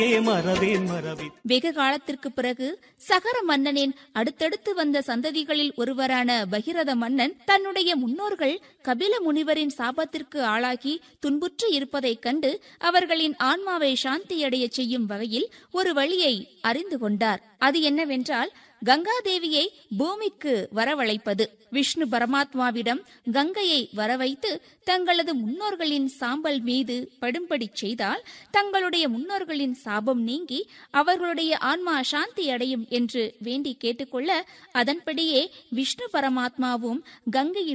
மறவேன் மறவேன் வெகு காலத்திற்கு பிறகு சகர மன்னனின் அடுத்தடுத்து வந்த சந்ததிகளில் ஒருவரான பகிரத மன்னன் தன்னுடைய முன்னோர்கள் கபில முனிவரின் சாபத்திற்கு ஆளாகி துன்புற்று இருப்பதைக் கண்டு அவர்களின் ஆன்மாவை சாந்தியடையச் செய்யும் வகையில் ஒரு வழியை அறிந்து கொண்டார் அது என்னவென்றால் கங்காதேவியை பூமிக்கு வரவழைப்பது விஷ்ணு பரமாத்மாவிடம் கங்கையை வரவைத்து தங்களது முன்னோர்களின் சாம்பல் மீது படும்படி செய்தால் தங்களுடைய முன்னோர்களின் சாபம் நீங்கி அவர்களுடைய ஆன்மா சாந்தி அடையும் என்று வேண்டி கேட்டுக்கொள்ள அதன்படியே விஷ்ணு பரமாத்மாவும் கங்கையில்